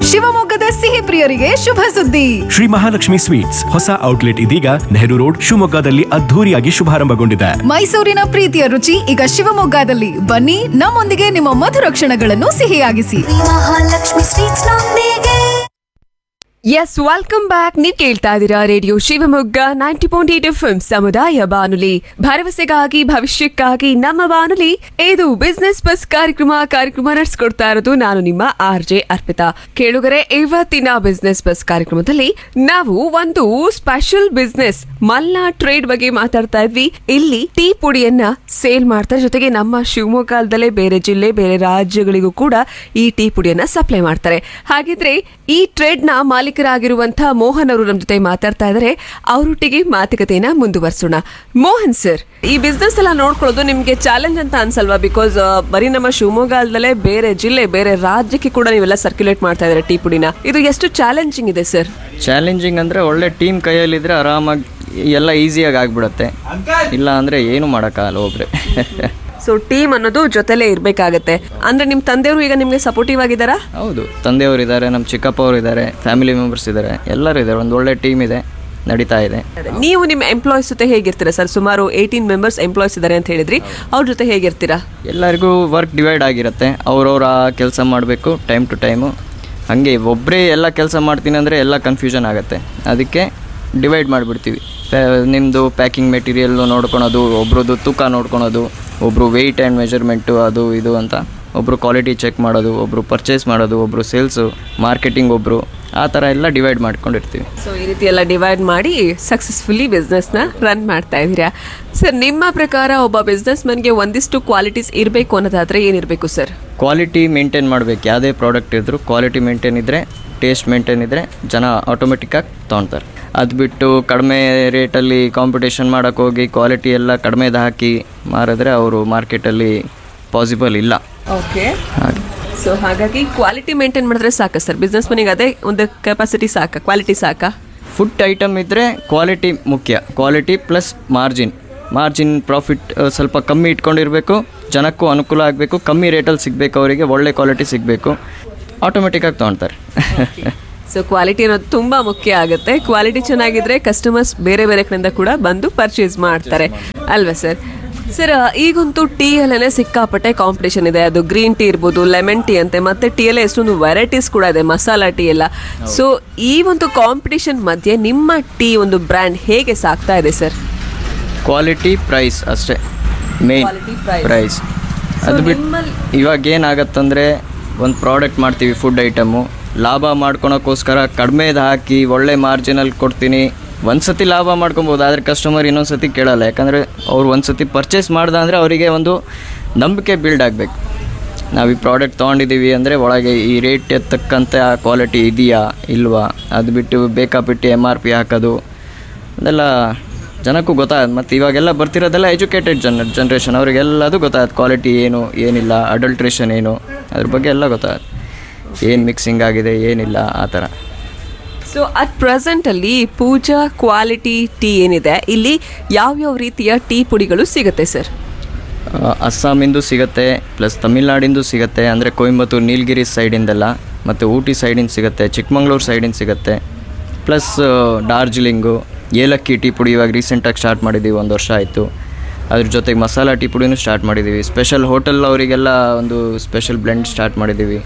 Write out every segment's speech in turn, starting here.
ಶಿವಮೊಗ್ಗದ ಸಿಹಿ ಪ್ರಿಯರಿಗೆ ಶುಭ ಸುದ್ದಿ ಶ್ರೀ ಮಹಾಲಕ್ಷ್ಮಿ ಸ್ವೀಟ್ಸ್ ಹೊಸ ಔಟ್ಲೆಟ್ ಇದೀಗ ನೆಹರು ರೋಡ್ ಶಿವಮೊಗ್ಗದಲ್ಲಿ ಅದ್ಧೂರಿಯಾಗಿ ಶುಭಾರಂಭಗೊಂಡಿದೆ ಮೈಸೂರಿನ ಪ್ರೀತಿಯ ರುಚಿ ಈಗ ಶಿವಮೊಗ್ಗದಲ್ಲಿ ಬನ್ನಿ ನಮ್ಮೊಂದಿಗೆ ನಿಮ್ಮ ಮಧುರ ಕ್ಷಣಗಳನ್ನು ಸಿಹಿಯಾಗಿಸಿ ಮಹಾಲಕ್ಷ್ಮಿ ಸ್ವೀಟ್ಸ್ ನೊಂದಿಗೆ ಎಸ್ ವೆಲ್ಕಮ್ ಬ್ಯಾಕ್ ನೀವು ಕೇಳ್ತಾ ಇದ್ದೀರಾ radio Shivamogga ninety point eight F ಸಮುದಾಯ ಬಾನುಲಿ ಭರವಸೆಗಾಗಿ ಭವಿಷ್ಯಕ್ಕಾಗಿ ನಮ್ಮ ಬಾನುಲಿ ಇದು ಬಿಸ್ನೆಸ್ ಬಸ್ ಕಾರ್ಯಕ್ರಮ ಕಾರ್ಯಕ್ರಮ ನಡೆಸ್ಕೊಡ್ತಾ ಇರೋದು ನಾನು ನಿಮ್ಮ ಆರ್ ಜೆ ಅರ್ಪಿತಾ ಕೇಳುಗರೆ ಇವತ್ತಿನ ಬಿಸ್ನೆಸ್ ಬಸ್ ಕಾರ್ಯಕ್ರಮದಲ್ಲಿ ನಾವು ಒಂದು ಸ್ಪೆಷಲ್ ಬಿಸ್ನೆಸ್ ಮಲ್ನಾ ಟ್ರೇಡ್ ಬಗ್ಗೆ ಮಾತಾಡ್ತಾ ಇದ್ವಿ ಇಲ್ಲಿ ಟೀ ಪುಡಿಯನ್ನ ಸೇಲ್ ಮಾಡ್ತಾರೆ ಜೊತೆಗೆ ನಮ್ಮ ಶಿವಮೊಗ್ಗದಲ್ಲೇ ಬೇರೆ ಜಿಲ್ಲೆ ಬೇರೆ ರಾಜ್ಯಗಳಿಗೂ ಕೂಡ ಈ ಟೀ ಪುಡಿಯನ್ನ ಸಪ್ಲೈ ಮಾಡ್ತಾರೆ ಹಾಗಿದ್ರೆ ಈ ಟ್ರೇಡ್ ನ ಮಾಲೀಕರಾಗಿರುವಂತಹ ಮೋಹನ್ ಅವರು ನಮ್ಮ ಜೊತೆ ಮಾತಾಡ್ತಾ ಇದ್ದಾರೆ ಅವರೊಟ್ಟಿಗೆ ಮಾತುಕತೆಯನ್ನ ಮುಂದುವರ್ಸೋಣ ಮೋಹನ್ ಸರ್ ಈ ಬಿಸ್ನೆಸ್ ಎಲ್ಲ ನೋಡ್ಕೊಳ್ಳೋದು ನಿಮ್ಗೆ ಚಾಲೆಂಜ್ ಅಂತ ಅನ್ಸಲ್ವಾ ಬಿಕಾಸ್ ಬರೀ ನಮ್ಮ ಶಿವಮೊಗ್ಗ ಅಲ್ದಲೇ ಬೇರೆ ಜಿಲ್ಲೆ ಬೇರೆ ರಾಜ್ಯಕ್ಕೆ ಕೂಡ ನೀವೆಲ್ಲ ಸರ್ಕ್ಯುಲೇಟ್ ಮಾಡ್ತಾ ಇದ್ದಾರೆ ಟೀ ಪುಡಿನ ಇದು ಎಷ್ಟು ಚಾಲೆಂಜಿಂಗ್ ಇದೆ ಸರ್ ಚಾಲೆಂಜಿಂಗ್ ಅಂದರೆ ಒಳ್ಳೆ ಟೀಮ್ ಕೈಯಲ್ಲಿದ್ದರೆ ಆರಾಮಾಗಿ ಎಲ್ಲ ಈಸಿಯಾಗಿ ಆಗ್ಬಿಡತ್ತೆ ಇಲ್ಲ ಅಂದರೆ ಏನು ಮಾಡೋಕ್ಕಾಗಲ್ಲ ಒಬ್ಬರೇ ಸೊ ಟೀಮ್ ಅನ್ನೋದು ಜೊತೆಲೇ ಇರ್ಬೇಕಾಗತ್ತೆ ಅಂದ್ರೆ ನಿಮ್ ತಂದೆಯವರು ಈಗ ನಿಮ್ಗೆ ಸಪೋರ್ಟಿವ್ ಆಗಿದ್ದಾರಾ ಹೌದು ತಂದೆಯವರು ಇದ್ದಾರೆ ನಮ್ಮ ಚಿಕ್ಕಪ್ಪ ಅವರು ಇದ್ದಾರೆ ಫ್ಯಾಮಿಲಿ ಮೆಂಬರ್ಸ್ ಇದ್ದಾರೆ ಎಲ್ಲರೂ ಇದ್ದಾರೆ ಒಂದು ಒಳ್ಳೆ ಟೀಮ್ ಇದೆ ನಡೀತಾ ಇದೆ ನೀವು ನಿಮ್ಮ ಎಂಪ್ಲಾಯ್ಸ್ ಜೊತೆ ಹೇಗಿರ್ತೀರಾ ಸರ್ ಸುಮಾರು ಏಯ್ಟೀನ್ ಮೆಂಬರ್ಸ್ ಎಂಪ್ಲಾಯ್ಸ್ ಇದ್ದಾರೆ ಅಂತ ಹೇಳಿದ್ರಿ ಅವ್ರ ಜೊತೆ ಹೇಗಿರ್ತೀರಾ ಎಲ್ಲರಿಗೂ ವರ್ಕ್ ಡಿವೈಡ್ ಆಗಿರುತ್ತೆ ಅವ್ರವ್ರ ಕೆಲಸ ಮಾಡಬೇಕು ಟೈಮ್ ಟು ಟೈಮು ಹಾಗೆ ಒಬ್ಬರೇ ಎಲ್ಲ ಕೆಲಸ ಮಾಡ್ತೀನಿ ಅಂದರೆ ಎಲ್ಲ ಕನ್ಫ್ಯೂಷನ್ ಆಗುತ್ತೆ ಅದಕ್ಕೆ ಡಿವೈಡ್ ಮಾಡಿಬಿಡ್ತೀವಿ ನಿಮ್ಮದು ಪ್ಯಾಕಿಂಗ್ ಮೆಟೀರಿಯಲ್ಲು ನೋಡ್ಕೊಳೋದು ಒಬ್ರದ್ದು ತೂಕ ನೋಡ್ಕೊಳೋದು ಒಬ್ಬರು ವೆಯ್ಟ್ ಆ್ಯಂಡ್ ಮೆಜರ್ಮೆಂಟು ಅದು ಇದು ಅಂತ ಒಬ್ಬರು ಕ್ವಾಲಿಟಿ ಚೆಕ್ ಮಾಡೋದು ಒಬ್ಬರು ಪರ್ಚೇಸ್ ಮಾಡೋದು ಒಬ್ಬರು ಸೇಲ್ಸು ಮಾರ್ಕೆಟಿಂಗ್ ಒಬ್ಬರು ಆ ಥರ ಎಲ್ಲ ಡಿವೈಡ್ ಮಾಡ್ಕೊಂಡಿರ್ತೀವಿ ಸೊ ಈ ರೀತಿ ಎಲ್ಲ ಡಿವೈಡ್ ಮಾಡಿ ಸಕ್ಸಸ್ಫುಲಿ ಬಿಸ್ನೆಸ್ನ ರನ್ ಮಾಡ್ತಾ ಇದ್ದೀರಾ ಸರ್ ನಿಮ್ಮ ಪ್ರಕಾರ ಒಬ್ಬ ಬಿಸ್ನೆಸ್ ಮನ್ಗೆ ಒಂದಿಷ್ಟು ಕ್ವಾಲಿಟೀಸ್ ಇರಬೇಕು ಅನ್ನೋದಾದ್ರೆ ಏನಿರಬೇಕು ಸರ್ ಕ್ವಾಲಿಟಿ ಮೇಂಟೈನ್ ಮಾಡಬೇಕು ಯಾವುದೇ ಪ್ರಾಡಕ್ಟ್ ಇದ್ದರೂ ಕ್ವಾಲಿಟಿ ಮೇಂಟೈನ್ ಇದ್ದರೆ ಟೇಸ್ಟ್ ಮೇಂಟೈನ್ ಇದ್ದರೆ ಜನ ಆಟೋಮೆಟಿಕ್ಕಾಗಿ ತೊಗೊಳ್ತಾರೆ ಅದು ಬಿಟ್ಟು ಕಡಿಮೆ ರೇಟಲ್ಲಿ ಕಾಂಪಿಟೇಷನ್ ಮಾಡೋಕ್ಕೆ ಹೋಗಿ ಕ್ವಾಲಿಟಿ ಎಲ್ಲ ಕಡಿಮೆದು ಹಾಕಿ ಮಾರಿದ್ರೆ ಅವರು ಮಾರ್ಕೆಟಲ್ಲಿ ಪಾಸಿಬಲ್ ಇಲ್ಲ ಓಕೆ ಹಾಗೆ ಸೊ ಹಾಗಾಗಿ ಕ್ವಾಲಿಟಿ ಮೇಂಟೈನ್ ಮಾಡಿದ್ರೆ ಸಾಕ ಸರ್ ಬಿಸ್ನೆಸ್ ಮನಿಗೆ ಅದೇ ಒಂದು ಕೆಪಾಸಿಟಿ ಸಾಕ ಕ್ವಾಲಿಟಿ ಸಾಕ ಫುಡ್ ಐಟಮ್ ಇದ್ದರೆ ಕ್ವಾಲಿಟಿ ಮುಖ್ಯ quality plus margin margin profit ಸ್ವಲ್ಪ ಕಮ್ಮಿ ಇಟ್ಕೊಂಡಿರಬೇಕು ಜನಕ್ಕೂ ಅನುಕೂಲ ಆಗಬೇಕು ಕಮ್ಮಿ ರೇಟಲ್ಲಿ ಸಿಗಬೇಕು ಅವರಿಗೆ ಒಳ್ಳೆ ಕ್ವಾಲಿಟಿ ಸಿಗಬೇಕು ಆಟೋಮೆಟಿಕ್ಕಾಗಿ ತೊಗೊಳ್ತಾರೆ ಸೊ ಕ್ವಾಲಿಟಿ ಅನ್ನೋದು ತುಂಬಾ ಮುಖ್ಯ ಆಗುತ್ತೆ ಕ್ವಾಲಿಟಿ ಚೆನ್ನಾಗಿದ್ರೆ ಕಸ್ಟಮರ್ಸ್ ಬೇರೆ ಬೇರೆ ಕಡೆಯಿಂದ ಕೂಡ ಬಂದು ಪರ್ಚೇಸ್ ಮಾಡ್ತಾರೆ ಅಲ್ವಾ ಸರ್ ಸರ್ ಈಗಂತೂ ಟೀ ಅಲ್ಲೇ ಸಿಕ್ಕಾಪಟ್ಟೆ ಕಾಂಪಿಟೇಷನ್ ಇದೆ ಅದು ಗ್ರೀನ್ ಟೀ ಇರ್ಬೋದು ಲೆಮನ್ ಟೀ ಅಂತೆ ಮತ್ತೆ ಟೀ ಅಲ್ಲೇ ಎಷ್ಟೊಂದು ವೆರೈಟೀಸ್ ಕೂಡ ಇದೆ ಮಸಾಲಾ ಟೀ ಎಲ್ಲ ಸೊ ಈ ಒಂದು ಕಾಂಪಿಟೇಷನ್ ಮಧ್ಯೆ ನಿಮ್ಮ ಟೀ ಒಂದು ಬ್ರ್ಯಾಂಡ್ ಹೇಗೆ ಸಾಕ್ತಾ ಇದೆ ಸರ್ ಕ್ವಾಲಿಟಿ ಪ್ರೈಸ್ ಅಷ್ಟೇ ಮೇನ್ Quality, price. ಪ್ರೈಸ್ ಅದು ಬಿಟ್ಟು ಇವಾಗ ಏನಾಗತ್ತಂದರೆ ಒಂದು ಪ್ರಾಡಕ್ಟ್ ಮಾಡ್ತೀವಿ ಫುಡ್ ಐಟಮು ಲಾಭ ಮಾಡ್ಕೊಳಕ್ಕೋಸ್ಕರ ಕಡಿಮೆದು ಹಾಕಿ ಒಳ್ಳೆ ಮಾರ್ಜಿನಲ್ಲಿ ಕೊಡ್ತೀನಿ ಒಂದು ಸತಿ ಲಾಭ ಮಾಡ್ಕೊಬೋದು ಆದರೆ ಕಸ್ಟಮರ್ ಇನ್ನೊಂದು ಸತಿ ಕೇಳಲ್ಲ ಯಾಕಂದರೆ ಅವ್ರು ಒಂದು ಸತಿ ಪರ್ಚೇಸ್ ಮಾಡ್ದ ಅಂದರೆ ಅವರಿಗೆ ಒಂದು ನಂಬಿಕೆ ಬಿಲ್ಡ್ ಆಗಬೇಕು ನಾವು ಈ ಪ್ರಾಡಕ್ಟ್ ತೊಗೊಂಡಿದ್ದೀವಿ ಅಂದರೆ ಒಳಗೆ ಈ ರೇಟ್ ತಕ್ಕಂತೆ ಆ ಕ್ವಾಲಿಟಿ ಇದೆಯಾ ಇಲ್ವಾ ಅದು ಬಿಟ್ಟು ಬೇಕಾಬಿಟ್ಟು ಎಮ್ ಆರ್ ಪಿ ಹಾಕೋದು ಅದೆಲ್ಲ ಜನಕ್ಕೂ ಗೊತ್ತಾಗತ್ತೆ ಮತ್ತು ಇವಾಗೆಲ್ಲ ಬರ್ತಿರೋದೆಲ್ಲ ಎಜುಕೇಟೆಡ್ ಜನ ಜನ್ರೇಷನ್ ಅವರಿಗೆಲ್ಲದು ಗೊತ್ತಾಗತ್ತೆ ಕ್ವಾಲಿಟಿ ಏನು ಏನಿಲ್ಲ ಅಡಲ್ಟ್ರೇಷನ್ ಏನು ಅದ್ರ ಬಗ್ಗೆ ಎಲ್ಲ ಗೊತ್ತಾಗತ್ತೆ ಏನು ಮಿಕ್ಸಿಂಗ್ ಆಗಿದೆ ಏನಿಲ್ಲ ಆ ಥರ ಸೊ ಅಟ್ ಪ್ರೆಸೆಂಟ್ ಅಲ್ಲಿ ಪೂಜಾ ಕ್ವಾಲಿಟಿ ಟೀ ಏನಿದೆ ಇಲ್ಲಿ ಯಾವ್ಯಾವ ರೀತಿಯ ಟೀ ಪುಡಿಗಳು ಸಿಗುತ್ತೆ ಸರ್ ಆ, ಅಸ್ಸಾಮಿಂದು ಸಿಗುತ್ತೆ ಪ್ಲಸ್ ತಮಿಳ್ನಾಡಿಂದು ಸಿಗುತ್ತೆ ಅಂದರೆ ಕೊಯಂಬತ್ತೂರು ನೀಲಗಿರಿ ಸೈಡಿಂದೆಲ್ಲ ಮತ್ತು ಊಟಿ ಸೈಡಿಂದ ಸಿಗುತ್ತೆ ಚಿಕ್ಕಮಂಗ್ಳೂರು ಸೈಡಿಂದ ಸಿಗುತ್ತೆ ಪ್ಲಸ್ ಡಾರ್ಜಿಲಿಂಗು ಏಲಕ್ಕಿ ಟೀ ಪುಡಿ ಇವಾಗ ರೀಸೆಂಟಾಗಿ ಸ್ಟಾರ್ಟ್ ಮಾಡಿದ್ದೀವಿ ಒಂದು ವರ್ಷ ಆಯಿತು ಅದ್ರ ಜೊತೆಗೆ ಮಸಾಲ ಟೀ ಪುಡಿನೂ ಸ್ಟಾರ್ಟ್ ಮಾಡಿದ್ದೀವಿ ಸ್ಪೆಷಲ್ ಹೋಟೆಲ್ ಅವರಿಗೆಲ್ಲ ಒಂದು ಸ್ಪೆಷಲ್ ಬ್ಲೆಂಡ್ ಸ್ಟಾರ್ಟ್ ಮಾಡಿದ್ದೀವಿ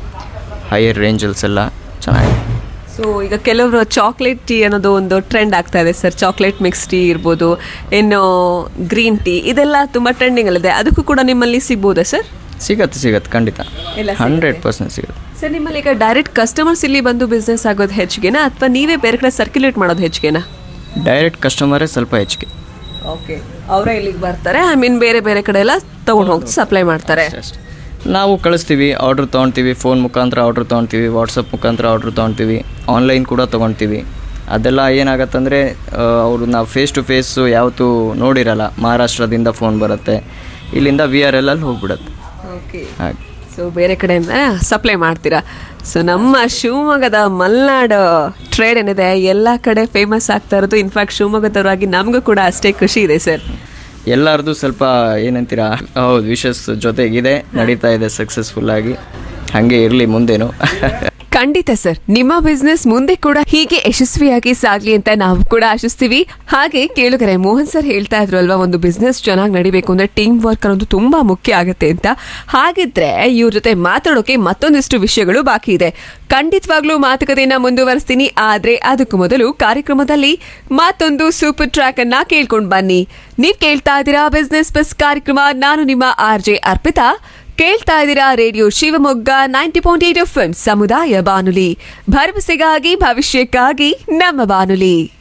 ಹೈಯರ್ ರೇಂಜಲ್ಸ್ ಎಲ್ಲ ಚೆನ್ನಾಗಿದೆ ಸೊ ಈಗ ಕೆಲವರು ಚಾಕ್ಲೇಟ್ ಟೀ ಅನ್ನೋದು ಒಂದು ಟ್ರೆಂಡ್ ಆಗ್ತಾ ಇದೆ ಸರ್ ಚಾಕ್ಲೇಟ್ ಮಿಕ್ಸ್ ಟೀ ಇರ್ಬೋದು ಇನ್ನು ಗ್ರೀನ್ ಟೀ ಇದೆಲ್ಲ ತುಂಬ ಟ್ರೆಂಡಿಂಗಲ್ಲಿದೆ ಅದಕ್ಕೂ ಕೂಡ ನಿಮ್ಮಲ್ಲಿ ಸಿಗ್ಬೋದಾ ಸರ್ ಸಿಗತ್ತೆ ಸಿಗತ್ತೆ ಖಂಡಿತ ಎಲ್ಲ ಹಂಡ್ರೆಡ್ ಪರ್ಸೆಂಟ್ ಸಿಗುತ್ತೆ ಸರ್ ನಿಮ್ಮಲ್ಲಿ ಈಗ ಡೈರೆಕ್ಟ್ ಕಸ್ಟಮರ್ಸ್ ಇಲ್ಲಿ ಬಂದು ಬಿಸ್ನೆಸ್ ಆಗೋದು ಹೆಚ್ಚಿಗೆನಾ ಅಥವಾ ನೀವೇ ಬೇರೆ ಕಡೆ ಸರ್ಕ್ಯುಲೇಟ್ ಮಾಡೋದು ಹೆಚ್ಚಿಗೆನಾ ಡೈರೆಕ್ಟ್ ಕಸ್ಟಮರೇ ಸ್ವಲ್ಪ ಹೆಚ್ಚಿಗೆ ಓಕೆ ಅವರೇ ಇಲ್ಲಿಗೆ ಬರ್ತಾರೆ ಐ ಮೀನ್ ಬೇರೆ ಬೇರೆ ಕಡೆ ಎಲ್ಲ ತಗೊಂಡು ಹೋಗಿ ಸಪ್ಲೈ ಮಾಡ್ತಾರೆ ಅಷ್ಟೇ ನಾವು ಕಳಿಸ್ತೀವಿ ಆರ್ಡ್ರ್ ತೊಗೊಳ್ತೀವಿ ಫೋನ್ ಮುಖಾಂತರ ಆರ್ಡ್ರ್ ತೊಗೊಳ್ತೀವಿ ವಾಟ್ಸಪ್ ಮುಖಾಂತರ ಆರ್ಡ್ರ್ ತೊಗೊಳ್ತೀವಿ ಆನ್ಲೈನ್ ಕೂಡ ತೊಗೊಳ್ತೀವಿ ಅದೆಲ್ಲ ಏನಾಗತ್ತಂದರೆ ಅವರು ನಾವು ಫೇಸ್ ಟು ಫೇಸು ಯಾವತ್ತೂ ನೋಡಿರಲ್ಲ ಮಹಾರಾಷ್ಟ್ರದಿಂದ ಫೋನ್ ಬರುತ್ತೆ ಇಲ್ಲಿಂದ ವಿ ಆರ್ ಎಲ್ ಅಲ್ಲಿ ಹೋಗ್ಬಿಡುತ್ತೆ ಓಕೆ ಹಾಗೆ ಸೊ ಬೇರೆ ಕಡೆಯಿಂದ ಸಪ್ಲೈ ಮಾಡ್ತೀರಾ ಸೊ ನಮ್ಮ ಶಿವಮೊಗ್ಗದ ಮಲ್ನಾಡು ಟ್ರೇಡ್ ಏನಿದೆ ಎಲ್ಲ ಕಡೆ ಫೇಮಸ್ ಆಗ್ತಾ ಇರೋದು ಇನ್ಫ್ಯಾಕ್ಟ್ ಶಿವಮೊಗ್ಗದವರಾಗಿ ನಮಗೂ ಕೂಡ ಅಷ್ಟೇ ಖುಷಿ ಇದೆ ಸರ್ ಎಲ್ಲರದು ಸ್ವಲ್ಪ ಏನಂತೀರಾ ಹೌದು ವಿಶಸ್ ಜೊತೆಗಿದೆ ನಡೀತಾ ಇದೆ ಸಕ್ಸಸ್ಫುಲ್ ಆಗಿ ಹಾಗೆ ಇರಲಿ ಮುಂದೇನು ಖಂಡಿತ ಸರ್ ನಿಮ್ಮ ಬಿಸ್ನೆಸ್ ಮುಂದೆ ಕೂಡ ಹೀಗೆ ಯಶಸ್ವಿಯಾಗಿ ಸಾಗ್ಲಿ ಅಂತ ನಾವು ಕೂಡ ಆಶಿಸ್ತೀವಿ ಹಾಗೆ ಕೇಳುಗರೆ ಮೋಹನ್ ಸರ್ ಹೇಳ್ತಾ ಇದ್ರು ಅಲ್ವಾ ಒಂದು ಬಿಸ್ನೆಸ್ ಚೆನ್ನಾಗಿ ನಡಿಬೇಕು ಅಂದ್ರೆ ಟೀಮ್ ವರ್ಕ್ ಅನ್ನೋದು ತುಂಬಾ ಮುಖ್ಯ ಆಗುತ್ತೆ ಅಂತ ಹಾಗಿದ್ರೆ ಇವ್ರ ಜೊತೆ ಮಾತಾಡೋಕೆ ಮತ್ತೊಂದಿಷ್ಟು ವಿಷಯಗಳು ಬಾಕಿ ಇದೆ ಖಂಡಿತವಾಗ್ಲೂ ಮಾತುಕತೆಯನ್ನ ಮುಂದುವರಿಸ್ತೀನಿ ಆದ್ರೆ ಅದಕ್ಕೂ ಮೊದಲು ಕಾರ್ಯಕ್ರಮದಲ್ಲಿ ಮತ್ತೊಂದು ಸೂಪರ್ ಟ್ರ್ಯಾಕ್ ಅನ್ನ ಕೇಳ್ಕೊಂಡ್ ಬನ್ನಿ ನೀವ್ ಕೇಳ್ತಾ ಇದ್ದೀರಾ ಬಿಸ್ನೆಸ್ ಬಸ್ ಕಾರ್ಯಕ್ರಮ ನಾನು ನಿಮ್ಮ ಆರ್ ಜೆ ಅರ್ಪಿತಾ ಕೇಳ್ತಾ ಇದ್ದೀರಾ radio Shivamogga ninety point eight F ಸಮುದಾಯ ಬಾನುಲಿ ಭರವಸೆಗಾಗಿ ಭವಿಷ್ಯಕ್ಕಾಗಿ ನಮ್ಮ ಬಾನುಲಿ